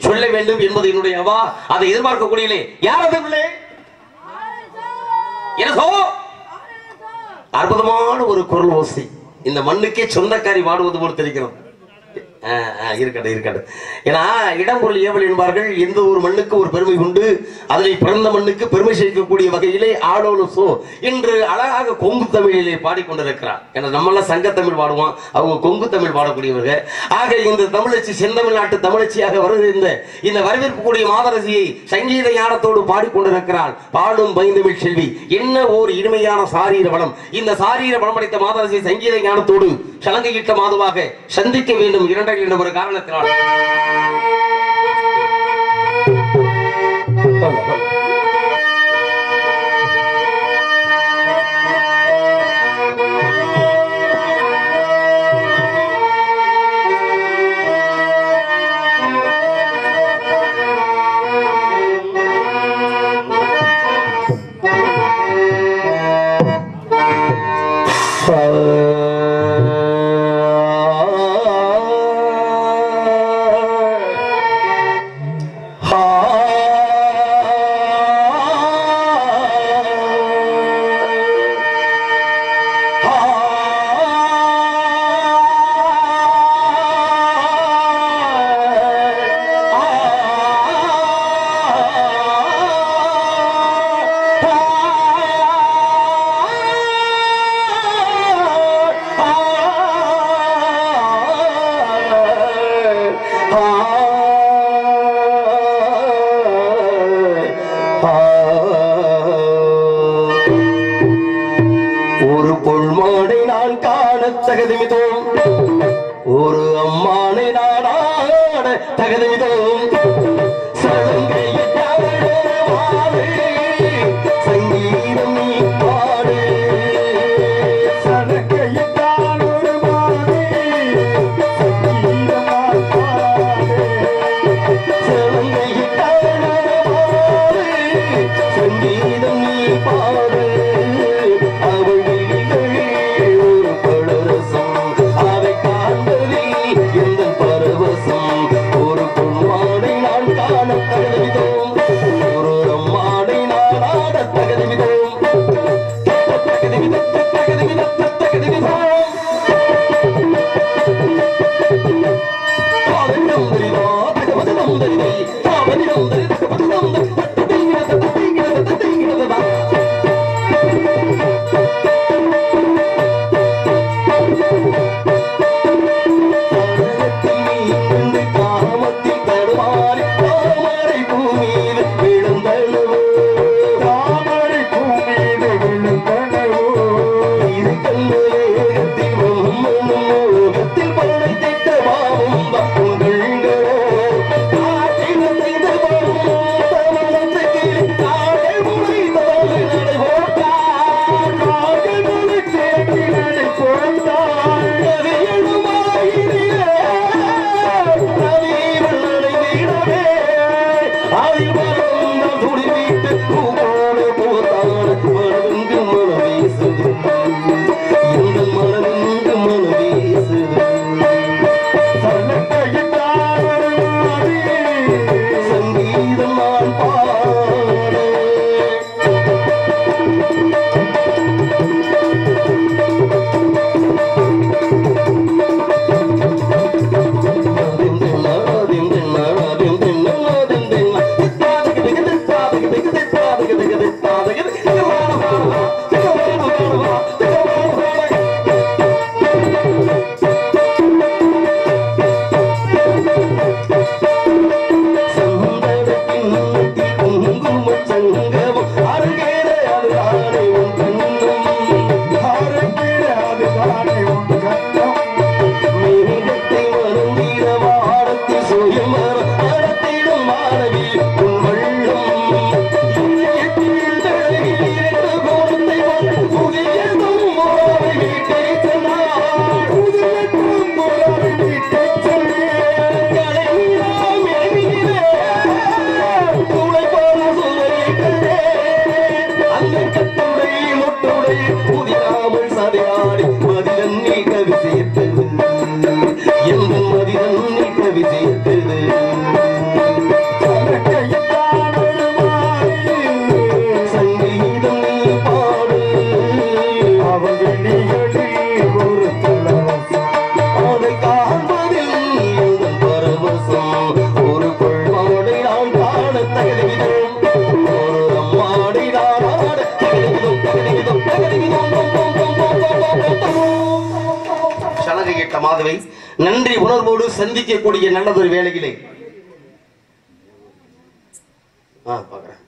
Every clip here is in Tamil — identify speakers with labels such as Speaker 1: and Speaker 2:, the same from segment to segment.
Speaker 1: சொல்ல வேண்டும் என்பது என்னுடைய அவா அதை எதிர்பார்க்கக்கூடியலே யார் அது பிள்ளை எனக்கோ அற்புதமான ஒரு குரல் ஓசை இந்த மண்ணுக்கே சொந்தக்காரி வாடுவது போல் தெரிகிறது ஆ, ஆ, இருக்கட்டும் இருக்கட்டும் ஏன்னா இடம்பொருள் ஏவல் என்பார்கள் எந்த ஒரு மண்ணுக்கு ஒரு பெருமை உண்டு அதில் பிறந்த மண்ணுக்கு பெருமை சேர்க்கக்கூடிய வகையிலே ஆளோலு சோ என்று அழகாக கொங்கு தமிழிலே பாடிக்கொண்டிருக்கிறார் ஏன்னா நம்மளாம் சங்க தமிழ் பாடுவோம் அவங்க கொங்கு தமிழ் பாடக்கூடியவர்கள் ஆக இந்த தமிழச்சி செந்தமிழ்நாட்டு தமிழச்சியாக வருகின்ற இந்த வரவேற்பு கூடிய மாதரசியை சங்கீத ஞானத்தோடு பாடிக்கொண்டிருக்கிறாள் பாடும் பைந்தமிழ் செல்வி என்ன ஓர் இனிமையான சாரீர வளம் இந்த சாரீர வளம் அடைத்த மாதரசி சங்கீத ஞானத்தோடு சலங்கையிட்ட மாதுவாக சந்திக்க வேண்டும் இரண்டரை என்ற ஒரு காரணத்தினால் ஒரு பொன்மானை நான் காண தகுதிமிதோம் ஒரு அம்மானை நான் ஆட தகுதிமிதோம் சலங்கையிட்டாடு வாடு, சங்கீதம் நீ பாடு
Speaker 2: சலங்கையிட்டால் ஒரு மாலை, சங்கீதமாய் பாடு.
Speaker 1: சங்கீதம் நீ பாடு அவள் விழிகளில் ஒரு பழரசம் அதை காண்பதில் எந்த பரவசம் ஒரு பொன்மாடை நான் காண தகுதிதோம் ஒரு அம்மாடை நான் ஆட தகுதிதோம் தகுதிவிதத்து தகுதிவிதத்து தகுதிவிதோம்
Speaker 2: தாமரை பூமீது விழுந்தனவோ,
Speaker 1: உங்கள் உறவை நன்றி உணர்வோடு சந்திக்கக்கூடிய நல்லதொரு வேலையிலே ஆ பார்க்குறேன்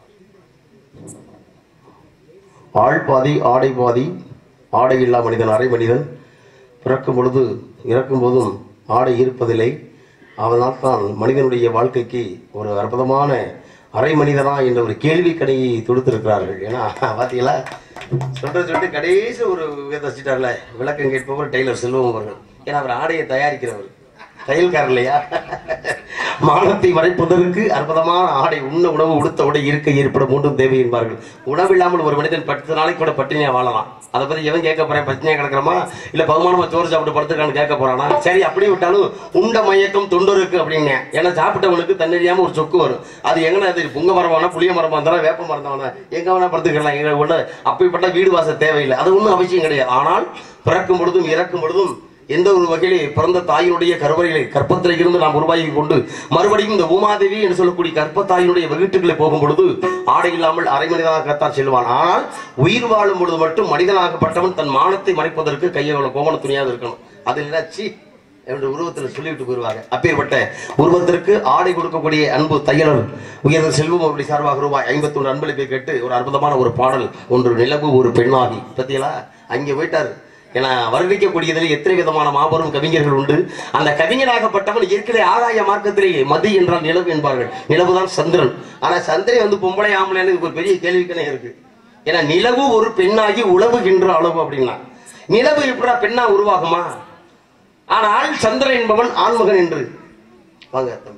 Speaker 1: ஆள் பாதி ஆடை பாதி ஆடை இல்லா மனிதன் அரை மனிதன் பிறக்கும் பொழுது இறக்கும் போதும் ஆடை இருப்பதில்லை அதனால் தான் மனிதனுடைய வாழ்க்கைக்கு ஒரு அற்புதமான அரை மனிதனா என்ற ஒரு கேள்வி கடையை தொடுத்திருக்கிறார்கள் ஏன்னா பார்த்தீங்களா சொல்றது சொல்லிட்டு கடைசி ஒரு விதத்தை வச்சுட்டார்ல விளக்கம் கேட்பவர் டெய்லர் செல்வம் அவர்கள் ஏன்னா அவர் ஆடையை தயாரிக்கிறவர் தையல்காரர் இல்லையா மானத்தை மறைப்பதற்கு அற்புதமான ஆடை உண்ண உணவு உடுத்த உடை இருக்க ஏற்படும் மூன்றும் தேவை என்பார்கள் உணவில்லாமல் ஒரு மனிதன் பத்து நாளைக்கு கூட பட்டினியா வாழலாம் அதை பத்தி எவன் கேட்க போறேன் பட்டினியா கிடக்கிறோமா இல்ல பகுமானமா சோறு சாப்பிட்டு படுத்துக்கான்னு கேட்க போறானா சரி அப்படி விட்டாலும் உண்ட மயக்கம் தொண்டருக்கு அப்படின்னு ஏன்னா சாப்பிட்டவனுக்கு தண்ணறியாம ஒரு சொக்கு வரும் அது எங்கன அது புங்க மரமானா புளிய மரமா இருந்தாலும் வேப்ப மரம் தானே எங்க வேணா படுத்துக்கலாம் எங்க ஒண்ணு அப்படிப்பட்ட வீடு வாசல் தேவையில்லை அது ஒன்றும் அவசியம் கிடையாது ஆனால் பிறக்கும் பொழுதும் இறக்கும் பொழுதும் எந்த ஒரு வகையிலே பிறந்த தாயினுடைய கருவறையிலே கற்பத்தில் இருந்து நாம் உருவாகி கொண்டு மறுபடியும் இந்த உமாதேவி என்று சொல்லக்கூடிய கற்பத்தாயினுடைய வகுட்டுகளை போகும் பொழுது ஆடை இல்லாமல் அரை மனிதனாகத்தான் செல்வான் ஆனால் உயிர் வாழும் பொழுது மட்டும் மனிதனாகப்பட்டவன் தன் மானத்தை மறைப்பதற்கு கையை கோமண துணியாக இருக்கணும் அது இல்லாச்சி என்ற உருவத்தில் சொல்லிவிட்டு போயிருவாங்க அப்பேற்பட்ட உருவத்திற்கு ஆடை கொடுக்கக்கூடிய அன்பு தையலர் உயர்ந்த செல்வம் அவருடைய சார்பாக ரூபாய் ஐம்பத்தி ஒன்று அன்பளிப்பை கேட்டு ஒரு அற்புதமான ஒரு பாடல் ஒன்று நிலவு ஒரு பெண்ணாகி பத்தியலா அங்கே போயிட்டாரு ஏன்னா வருவிக்கக்கூடியதில் எத்தனை விதமான மாபெரும் கவிஞர்கள் உண்டு அந்த கவிஞராகப்பட்டவன் இயற்கை ஆகாய மார்க்கத்திலே மதி என்றால் நிலவு என்பார்கள் நிலவுதான் சந்திரன் ஆனா சந்திரன் வந்து பொம்பளை ஆம்பளைன்னு இதுக்கு ஒரு பெரிய கேள்விக்கணே இருக்கு ஏன்னா நிலவு ஒரு பெண்ணாகி உழவுகின்ற அளவு அப்படின்னா நிலவு எப்படா பெண்ணா உருவாகுமா ஆனால் சந்திரன் என்பவன் ஆண்மகன் என்று வாங்க தம்பி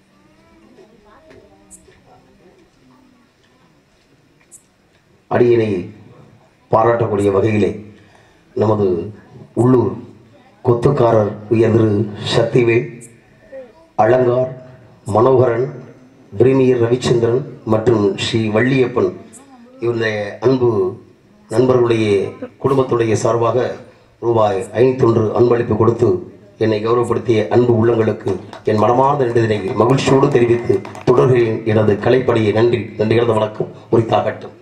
Speaker 1: அடியினை பாராட்டக்கூடிய வகையிலே நமது உள்ளூர் கொத்துக்காரர் உயர்திரு சக்திவேல் அலங்கார் மனோகரன் பிரீமியர் ரவிச்சந்திரன் மற்றும் ஸ்ரீ வள்ளியப்பன் இவருடைய அன்பு நண்பர்களுடைய குடும்பத்துடைய சார்பாக ரூபாய் ஐநூத்தொன்று அன்பளிப்பு கொடுத்து என்னை கௌரவப்படுத்திய அன்பு உள்ளங்களுக்கு என் மனமார்ந்த நன்றிதனை மகிழ்ச்சியோடு தெரிவித்து தொடர்கிறேன் எனது கலைப்படியை நன்றி நன்றி கலந்த வணக்கம் உரித்தாகட்டும்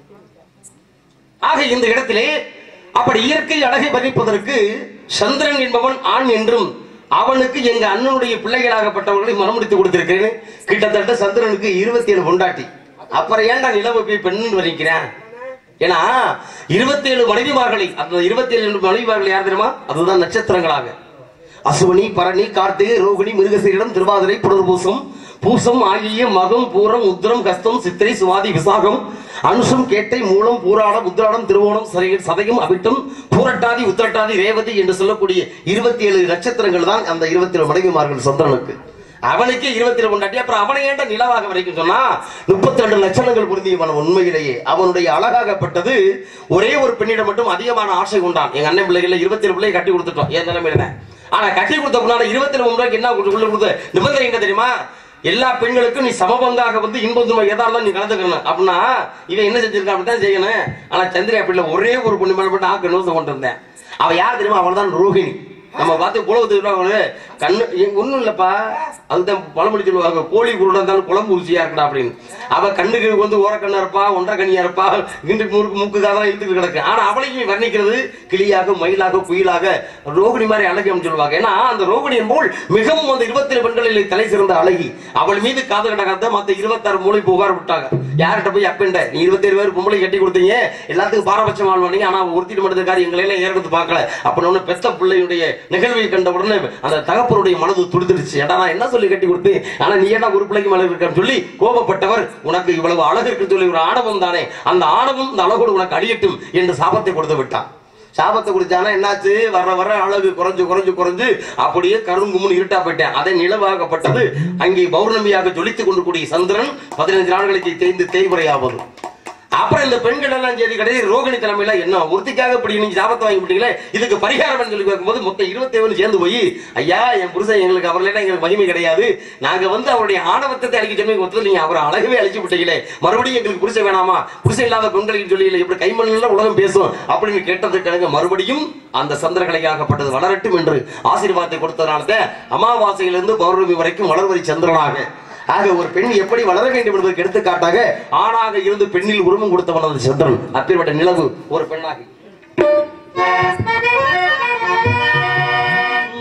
Speaker 1: ஆக இந்த இடத்திலே அப்படி இயற்கை அழகை வர்ணிப்பதற்கு சந்திரன் என்பவன் ஆண் என்றும் அவனுக்கு எங்க அண்ணனுடைய பிள்ளைகளாகப்பட்டவர்களை மனமுடித்து கொடுத்திருக்கிறேன் கிட்டத்தட்ட சந்திரனுக்கு இருபத்தி ஏழு பொண்டாட்டி அப்புறம் ஏன்டா நிலவு போய் பெண்ணு வர்ணிக்கிறேன் ஏன்னா இருபத்தி ஏழு மனைவிமார்களை அந்த இருபத்தி ஏழு மனைவிமார்கள் யார் தெரியுமா அதுதான் நட்சத்திரங்களாக அசுவனி பரணி கார்த்திகை ரோகிணி மிருகசீரிடம் திருவாதிரை புனர்பூசம் பூசம் ஆகிய மகம் பூரம் உத்திரம் கஸ்தம் சித்திரை சுவாதி விசாகம் அனுஷம் கேட்டை மூலம் பூராடம் உத்திராடம் திருவோணம் சரி- சதயம் அவிட்டம் பூரட்டாதி உத்திரட்டாதி ரேவதி என்று சொல்லக்கூடிய இருபத்தி ஏழு நட்சத்திரங்கள் தான் அந்த இருபத்தி ஏழு மனைவிமார்கள் சந்திரனுக்கு அவனுக்கே இருபத்தி ஏழு கொண்டாட்டி அப்புறம் அவனை ஏன்டா நிலவாக வரைக்கும் சொன்னா முப்பத்தி ரெண்டு லட்சணங்கள் பொருந்தியவன் உண்மையிலேயே அவனுடைய அழகாகப்பட்டது ஒரே ஒரு பெண்ணிடம் மட்டும் அதிகமான ஆசை கொண்டான் எங்க அண்ணன் பிள்ளைகள் இருபத்தி ஏழு பிள்ளையை கட்டி கொடுத்துட்டோம் என் நிலைமையில ஆனா கட்டி கொடுத்த முன்னாடி இருபத்தி ஏழு முன்னாடி என்ன உள்ள கொடுத்த நிபந்தனை என்ன தெரியுமா எல்லா பெண்களுக்கும் நீ சமபங்காக வந்து இன்பம் துன்பம் எதா இருந்தாலும் நீ கலந்துக்கணும் அப்படின்னா இவன் என்ன செஞ்சிருக்கான் அப்படித்தான் செய்யணும் ஆனா சந்திரி அப்படி ஒரே ஒரு பொண்ணு மேல மட்டும் ஆக்கு நோசம் கொண்டு வந்தேன் அவ யார் தெரியுமா அவள் தான் ரோஹிணி நம்ம பார்த்து குலவத்துக்கு கண்ணு ஒண்ணும் இல்லப்பா அதுதான் பழமொழி சொல்லுவாங்க கோழி குருடா இருந்தாலும் குழம்பு ருசியா இருக்கடா அப்படின்னு அவ கண்ணுக்கு வந்து ஓரக்கண்ணா இருப்பா ஒன்றரை கண்ணியா இருப்பா கிண்டு மூக்கு மூக்குக்காக தான் இழுத்துட்டு கிடக்கு ஆனா அவளையும் நீ வர்ணிக்கிறது கிளியாக மயிலாக குயிலாக ரோகிணி மாதிரி அழகி அப்படின்னு சொல்லுவாங்க ஏன்னா அந்த ரோகிணி போல் மிகவும் அந்த இருபத்தி ஏழு பெண்களில் தலை சிறந்த அழகி அவள் மீது காது கிடக்காத மத்த இருபத்தாறு மூளை புகார் விட்டாங்க யார்கிட்ட போய் அப்பண்ட நீ இருபத்தேழு பேர் பொம்பளை கட்டி கொடுத்தீங்க எல்லாத்துக்கும் பாரபட்சம் வாழ்வானீங்க ஆனா ஒருத்திட்டு மட்டும் எங்களை எல்லாம் ஏறது பார்க்கல அப்படின்னு ஒண்ணு பெத்த பிள்ளையுடைய நிகழ்வை கண்ட உடனே அந்த தகப்பனுடைய மனது துடித்துடுச்சு ஏடா நான் என்ன சொல்லி கட்டி கொடுத்து ஆனா நீ என்ன ஒரு பிள்ளைக்கு மேல இருக்கன்னு சொல்லி கோபப்பட்டவர் உனக்கு இவ்வளவு அழகு இருக்கு சொல்லி ஒரு ஆணவம் தானே அந்த ஆணவம் இந்த அழகோடு உனக்கு அடியட்டும் என்று சாபத்தை கொடுத்து விட்டான் சாபத்தை குடிச்சானா என்னாச்சு வர வர அழகு குறைஞ்சு குறைஞ்சு குறைஞ்சு அப்படியே கருங்கும்னு இருட்டா போயிட்டேன் அதை நிலவாகப்பட்டது அங்கே பௌர்ணமியாக ஜொலித்துக் கொண்டு கூடிய சந்திரன் பதினைந்து நாட்களுக்கு தேய்ந்து தேய்முறையாவது அப்புறம் இந்த பெண்கள் எல்லாம் சரி கடைசி ரோகிணி தலைமையில என்ன ஒருத்திக்காக இப்படி நீங்க சாபத்தை வாங்கி விட்டீங்களே இதுக்கு பரிகாரம் சொல்லி கேட்கும்போது மொத்தம் இருபத்தி ஏழு சேர்ந்து போய் ஐயா என் புருஷன் எங்களுக்கு அவர் இல்லைன்னா எங்களுக்கு மகிமை கிடையாது நாங்க வந்து அவருடைய ஆணவத்தை அழிக்க சொல்லி கொடுத்தது நீங்க அவரை அழகவே அழிச்சு விட்டீங்களே மறுபடியும் எங்களுக்கு புருஷன் வேணாமா புருஷன் இல்லாத பெண்களுக்கு சொல்லி இப்படி கைமண்ணில் உலகம் பேசும் அப்படின்னு கேட்டதுக்கு மறுபடியும் அந்த சந்திரகலையாகப்பட்டது வளரட்டும் என்று ஆசீர்வாதத்தை கொடுத்ததனால தான் அமாவாசையிலிருந்து பௌர்ணமி வரைக்கும் வளர்வரி சந்திரனாக ஆக ஒரு பெண் எப்படி வளர வேண்டும் என்பதற்கு எடுத்துக்காட்டாக ஆணாக இருந்து பெண்ணில் உருவம் கொடுத்தவன் அந்த சந்திரன் அப்பேற்பட்ட நிலவு ஒரு பெண்ணாகி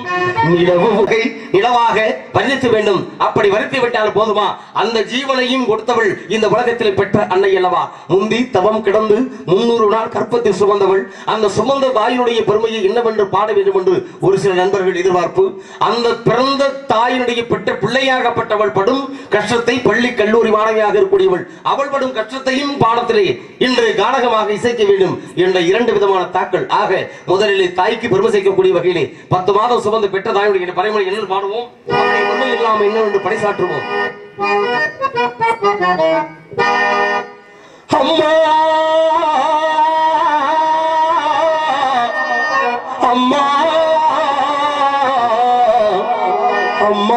Speaker 1: நிலவு வகை நிலவாக வர்ணிக்க வேண்டும் அப்படி வரித்து விட்டால் போதுமா அந்த ஜீவனையும் கொடுத்தவள் இந்த உலகத்தில் பெற்ற அன்னை அல்லவா முந்தி தவம் கிடந்து முன்னூறு நாள் கற்பத்தில் சுமந்தவள் அந்த சுமந்த தாயினுடைய பெருமையை என்னவென்று பாட வேண்டும் என்று ஒரு சில நண்பர்கள் எதிர்பார்ப்பு அந்த பிறந்த தாயினுடைய பெற்ற பிள்ளையாகப்பட்டவள் படும் கஷ்டத்தை பள்ளி கல்லூரி மாணவியாக இருக்கக்கூடியவள் அவள் படும் கஷ்டத்தையும் பாடத்திலே இன்று கானகமாக இசைக்க வேண்டும் என்ற இரண்டு விதமான தாக்கள் ஆக முதலிலே தாய்க்கு பெருமை சேர்க்கக்கூடிய வகையிலே பத்து மாதம் சுமந்து பெற்ற தாயுடைய பறைமொழி என்ன பாடுவோம் அப்படி பெருமை இல்லாமல் என்ன என்று பறைசாற்றுவோம் அம்மா அம்மா அம்மா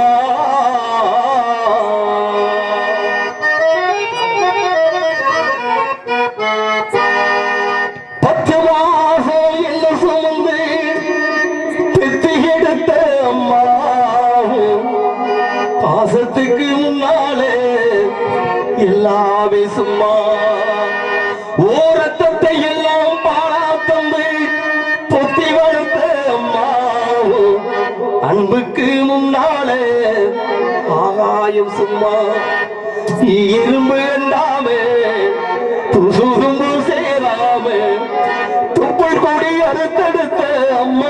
Speaker 1: பத்து மாசம் என்ன சுமந்து பெத்து எடுத்த அம்மாவும் பாசத்துக்கு முன்னாலே எல்லாமே சும்மா ஓரத்தத்தை எல்லாம் பாழா தந்து பொத்தி வளர்த்த அம்மாவும் அன்புக்கு முன்னாலே ஆகாயம் சும்மா இரும்பு என்றாமே துசுதும்பு சேராமே துப்புள் கொடி அறுத்தெடுத்த அம்மா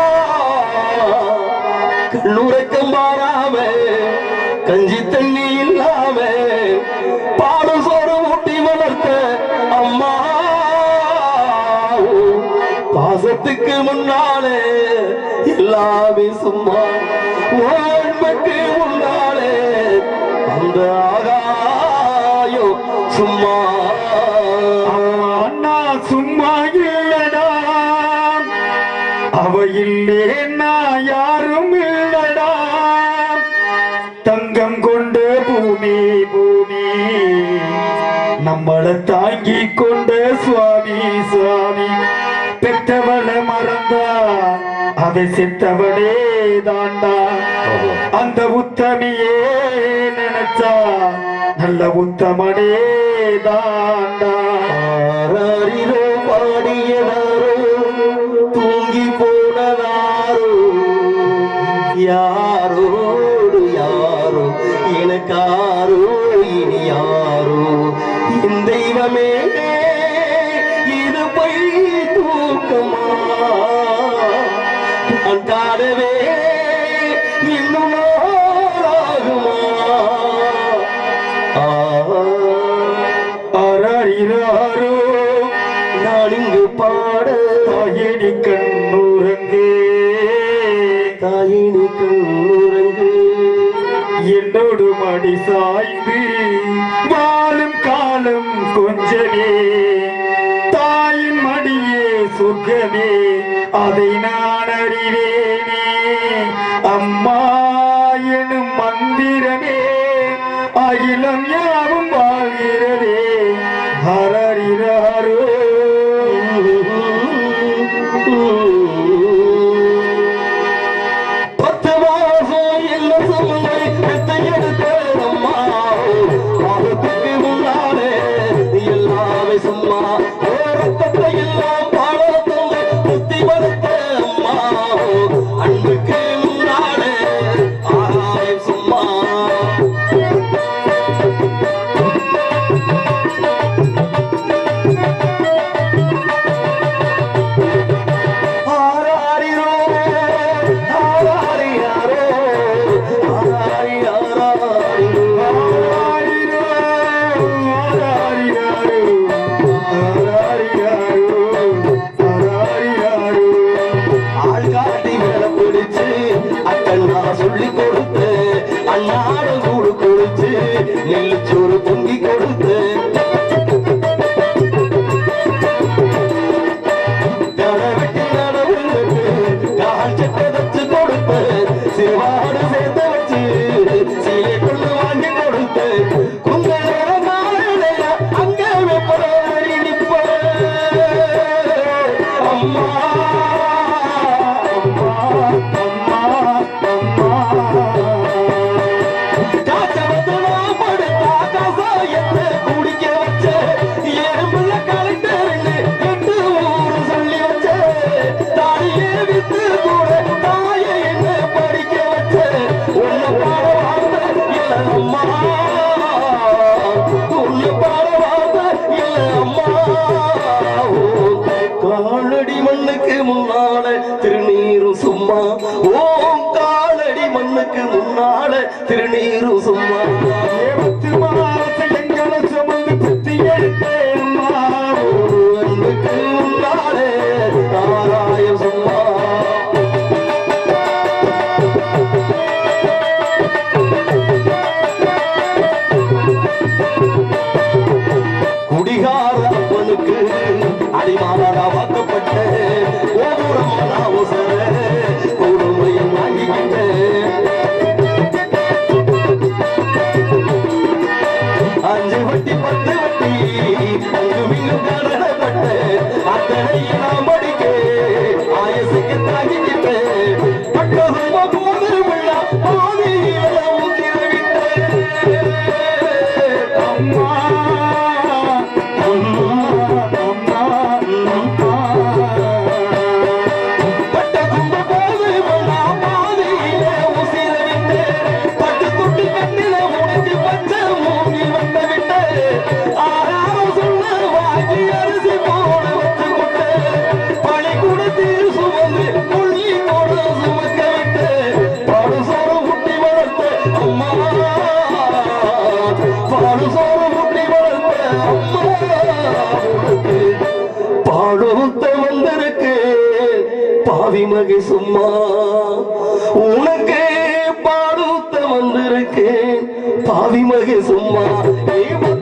Speaker 1: கண்ணுறக்கம் பாராம கஞ்சி தண்ணி இல்லாம பாடு சோறு ஊட்டி வளர்த்த அம்மா பாசத்துக்கு முன்னாலே எல்லாமே சும்மா ஓண்மைக்கு முன்னாலே அந்த ஆகாயம் சும்மா
Speaker 2: அண்ணா சும்மா இல்லடா அவ இல்லேன்னா யாரும் இல்லடா தங்கம் கொண்ட பூமி பூமி நம்மள தாங்கி கொண்ட சுவாமி சுவாமி பெற்றவளை மறந்தா அதை செத்தவளே தாண்டா அந்த உத்தமியே நினைச்சா நல்ல உத்தமனே தாண்டா
Speaker 1: ஆராரிரோ பாடியதாரோ தூங்கி போனதாரோ யாரோடு யாரோ எனக்காரோ இனி யாரோ என் தெய்வமே இது பை தூக்கமா நான் காணவே இன்னும் நாளாகுமா ஆ
Speaker 2: ஆராரிராரோ
Speaker 1: நான் இங்கு பாட
Speaker 2: தாயடி கண்ணுறங்கு
Speaker 1: தாயினி கண்ணுறங்கு
Speaker 2: என்னோடு மடி சாய்ந்து வாழும் காலம் கொஞ்சமே தாயின் மடியே சொர்க்கமே அதை நான் அறிவேனே அம்மா எனும் மந்திரமே அகிலம் யாவும் வாழ்கிறதே ஹரரிராரோ
Speaker 1: பத்து மாசம் என்ன சுமந்து பெத்த எடுத்த அம்மா பாவத்துக்கு முன்னாலே எல்லாமே சும்மா ரத்தத்தை எல்லாம் பாடத்தந்து புத்தி வளர்த்த அம்மா அன்புக்கு முன்னாலே ஆகாயம் சும்மா ஆராரிரோ ஆராரியாரோ ஆராரியாராரிரோ ஆள்காட்டி வேலை பிடிச்சு அக்கண்ணா சொல்லி கொடுத்து அண்ணாடு கூடு கொடுத்து நெல்லுச்சோறு பொங்கி கொடுத்து கடவிட்டு நடவுங்களுக்கு கால் சட்டை வச்சு கொடுத்து சிறுவாடு சேர்த்து வச்சு சீலை கொண்டு வாங்கி கொடுத்து குங்கல மாலையில அங்க வெப்படி நிப்ப அம்மா
Speaker 2: அம்மா அம்மா அம்மா ஏவத்து மாச எங்களை சுமந்து பெற்று எடுத்தேன் அம்மா
Speaker 1: ஒரு அன்புக்கு உண்டானே தாராயம் சும்மா குடிகார அப்பனுக்கு அடிமானடா வாக்கப்பட்ட கோபுரமான அவசர கொடுமையும் வாங்கிக்கிட்டேன் அஞ்சு வட்டி பத்து வட்டி அங்கு மிங்கும் கடனப்பட்ட அத்தனை நாம் படிக்க ஆயசுக்கு தாங்கிக்கிட்டு பட்டது போது விழா பாதியில ஊத்திரவிட்டு
Speaker 2: அம்மா அம்மா அம்மா அம்மா
Speaker 1: பட்ட கும்ப போது விழா பாதியில ஊசிரவிட்டு பட்டு தொட்டு கண்ணில உனக்கு பச்சை மூங்கி வந்து விட்டு ஆறாரம் சொன்ன வாங்கி அரிசி போட வச்சு கொண்டு பழி குடத்தில் சுமந்து புள்ளி போட சுமக்க விட்டு பாடு சோறு முட்டி வளர்த்த அம்மா பாடு சோறு முட்டி வளர்த்த அம்மா உனக்கு பாடுத்த வந்திருக்கு பாவி மகி சும்மா உனக்கு பாடுத்த வந்திருக்கு பாவி மகி சும்மா நீ